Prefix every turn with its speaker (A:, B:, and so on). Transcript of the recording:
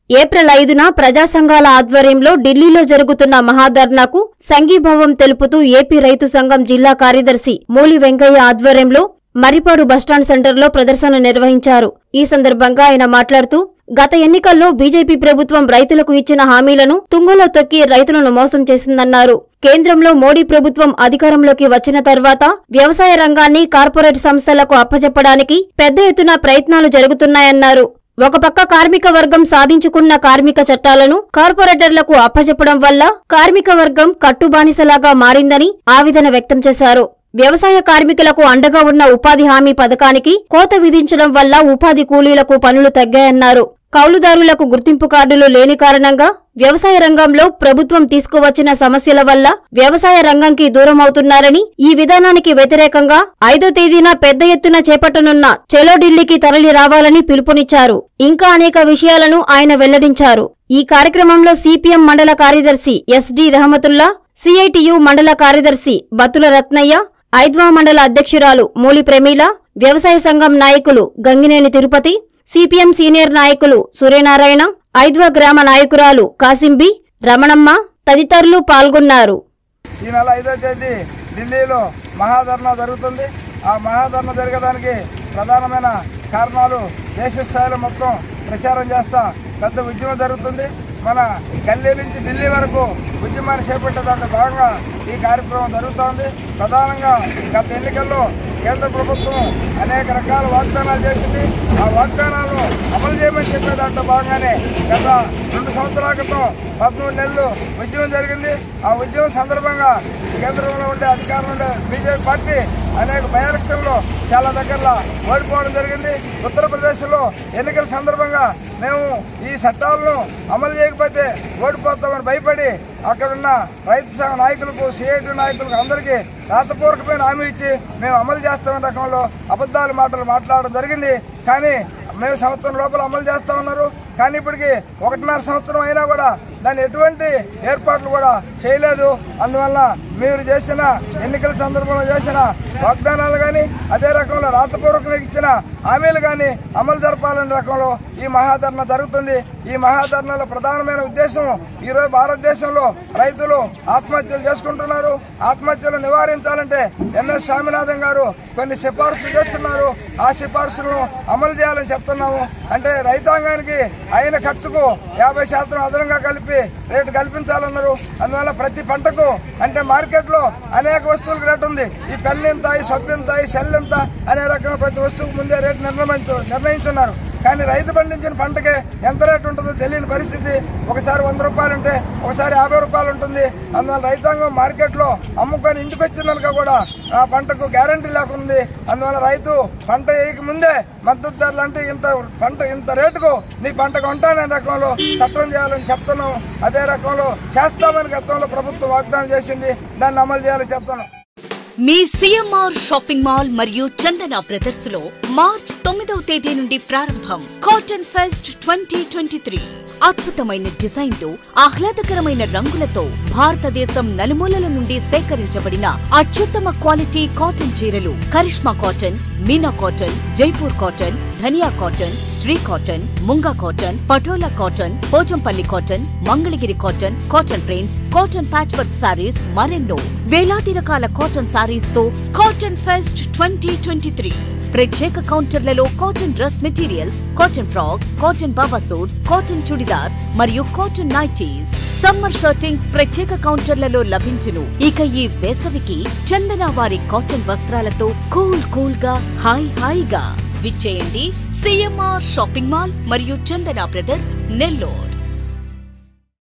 A: April ఐదున ప్రజా సంఘాల ఆధ్వర్యంలో ఢిల్లీలో జరుగుతున్న మహాధర్నాకు సంఘీభావం తెలుపుతూ ఏపీ రైతు సంఘం జిల్లా కార్యదర్శి మూలి వెంకయ్య ఆధ్వర్యంలో మరిపాడు బస్టాండ్ సెంటర్లో ప్రదర్శన నిర్వహించారు ఈ సందర్భంగా ఆయన మాట్లాడుతూ గత ఎన్నికల్లో బీజేపీ ప్రభుత్వం రైతులకు ఇచ్చిన హామీలను తుంగలో తొక్కి రైతులను మోసం చేసిందన్నారు కేంద్రంలో మోడీ ప్రభుత్వం అధికారంలోకి వచ్చిన తర్వాత వ్యవసాయ రంగాన్ని కార్పొరేట్ సంస్థలకు అప్పచెప్పడానికి పెద్ద ఎత్తున ప్రయత్నాలు జరుగుతున్నాయన్నారు ఒక పక్క కార్మిక వర్గం సాధించుకున్న కార్మిక చట్టాలను కార్పొరేటర్లకు అప్పచెప్పడం వల్ల కార్మిక వర్గం కట్టుబానిసలాగా మారిందని ఆవేదన వ్యక్తం చేశారు వ్యవసాయ కార్మికులకు అండగా ఉన్న ఉపాధి హామీ పథకానికి కోత విధించడం వల్ల ఉపాధి కూలీలకు పనులు తగ్గాయన్నారు కౌలుదారులకు గుర్తింపు కార్డులు లేని కారణంగా వ్యవసాయ రంగంలో ప్రభుత్వం తీసుకువచ్చిన సమస్యల వల్ల వ్యవసాయ రంగంకి దూరమవుతున్నారని ఈ విధానానికి వ్యతిరేకంగా ఐదో తేదీన పెద్ద ఎత్తున చేపట్టనున్న చెలో ఢిల్లీకి తరలి రావాలని పిలుపునిచ్చారు ఇంకా అనేక విషయాలను ఆయన వెల్లడించారు ఈ కార్యక్రమంలో సిపిఎం మండల కార్యదర్శి ఎస్డి రహమతుల్లా సిఐటియు మండల కార్యదర్శి బతుల రత్నయ్య ఐద్వా మండల అధ్యక్షురాలు మూలి ప్రమీల వ్యవసాయ సంఘం నాయకులు గంగినేని తిరుపతి సిపిఎం సీనియర్ నాయకులు సూర్యనారాయణ ఐద్వా గ్రామ నాయకురాలు కాసింబి రమణమ్మ తదితరులు పాల్గొన్నారు
B: ఈ నెల ఐదో తేదీ ఢిల్లీలో మహాధర్నా జరుగుతుంది ఆ మహాధర్నా జరగడానికి ప్రధానమైన కారణాలు దేశ స్థాయిలో మొత్తం ప్రచారం చేస్తా పెద్ద ఉద్యమం జరుగుతుంది మన గల్లీ నుంచి ఢిల్లీ వరకు ఉద్యమాన్ని చేపట్టే దాంట్లో భాగంగా ఈ కార్యక్రమం జరుగుతోంది ప్రధానంగా గత ఎన్నికల్లో కేంద్ర ప్రభుత్వం అనేక రకాల వాగ్దానాలు చేసింది ఆ వాగ్దానాలను అమలు చేయమని చెప్పే దాంట్లో భాగంగానే గత రెండు సంవత్సరాల క్రితం పదమూడు నెలలు ఉద్యమం జరిగింది ఆ ఉద్యమం సందర్భంగా కేంద్రంలో ఉండే అధికారంలో ఉండే బీజేపీ పార్టీ అనేక బై ఎలక్షన్లో చాలా దగ్గరలో ఓడిపోవడం జరిగింది ఉత్తరప్రదేశ్లో ఎన్నికల సందర్భంగా మేము ఈ చట్టాలను అమలు చేయకపోతే ఓడిపోతామని భయపడి అక్కడున్న రైతు సంఘ నాయకులకు సిఐటి నాయకులకు అందరికీ రాతపూర్వకమైన హామీ ఇచ్చి మేము అమలు చేస్తామనే రకంలో అబద్ధాలు మాటలు మాట్లాడడం జరిగింది కానీ మేము సంవత్సరం లోపల అమలు చేస్తా ఉన్నారు కానీ ఇప్పటికి ఒకటిన్నర సంవత్సరం అయినా కూడా దాని ఎటువంటి ఏర్పాట్లు కూడా చేయలేదు అందువల్ల మీరు చేసిన ఎన్నికల సందర్భంలో చేసిన వాగ్దానాలు కానీ అదే రకంలో రాతపూర్వకంగా ఇచ్చిన హామీలు కానీ అమలు జరపాలనే రకంలో ఈ మహాధరణ జరుగుతుంది ఈ మహాధరణలో ప్రధానమైన ఉద్దేశం ఈ రోజు భారతదేశంలో రైతులు ఆత్మహత్యలు చేసుకుంటున్నారు ఆత్మహత్యలు నివారించాలంటే ఎంఎస్ స్వామినాథన్ గారు కొన్ని సిఫార్సులు చేస్తున్నారు ఆ సిఫార్సులను అమలు చేయాలని చెప్తున్నాము అంటే రైతాంగానికి అయిన ఖర్చుకు యాభై శాతం అదనంగా కలిపి రేటు కల్పించాలన్నారు అందువల్ల ప్రతి పంటకు అంటే మార్కెట్ లో అనేక వస్తువులకు రేటు ఉంది ఈ పెన్ ఎంత ఈ సబ్బు ఎంత ఈ సెల్ ఎంత అనే రకంగా ప్రతి వస్తువుకు ముందే రేటు నిర్ణయించు నిర్ణయించున్నారు కానీ రైతు పండించిన పంటకి ఎంత రేటు ఉంటుందో తెలియని పరిస్థితి ఒకసారి వంద రూపాయలు ఉంటే ఒకసారి యాభై రూపాయలు ఉంటుంది అందువల్ల రైతాంగం మార్కెట్ లో అమ్ముకొని ఇంటికి వచ్చిందనుక కూడా ఆ పంటకు గ్యారంటీ లేకుంది అందువల్ల రైతు పంట వేయక ముందే మద్దతు ధరలు అంటే ఇంత పంట ఇంత రేటుకు నీ పంట కొంటానే రకంలో చట్టం చేయాలని చెప్తున్నాం అదే రకంలో చేస్తామని గతంలో ప్రభుత్వం వాగ్దానం చేసింది దాన్ని అమలు చేయాలని చెప్తున్నాం
C: మీ సిఎంఆర్ షాపింగ్ మాల్ మరియు చందన బ్రదర్స్ లో మార్చ్ తొమ్మిదవ తేదీ నుండి ప్రారంభం cotton fest twenty twenty three అద్భుతమైన డిజైన్లు ఆహ్లాదకరమైన రంగులతో భారతదేశం నలుమూలల నుండి సేకరించబడిన అత్యుత్తమ క్వాలిటీ కాటన్ చీరలు Karishma cotton Meena cotton Jaipur cotton Dhaniya cotton Shri cotton Munga cotton Patola cotton Pochampally cotton Mangalagiri cotton cotton prints cotton patch work sarees మరెన్నో వేలాది రకాల కాటన్ సారీస్ తో cotton fest twenty twenty three ప్రత్యేక కౌంటర్లలో cotton dress materials cotton frocks cotton baba suits cotton chudidars మరియు cotton nighties summer shirtings ప్రత్యేక కౌంటర్లలో లభించును ఇక ఈ వేసవికి చందన వారి కాటన్ వస్త్రాలతో కూల్ కూల్ గా హాయ్ హాయిగా విచ్చేయండి సిఎంఆర్ షాపింగ్ మాల్ మరియు చందన బ్రదర్స్ నెల్లూరు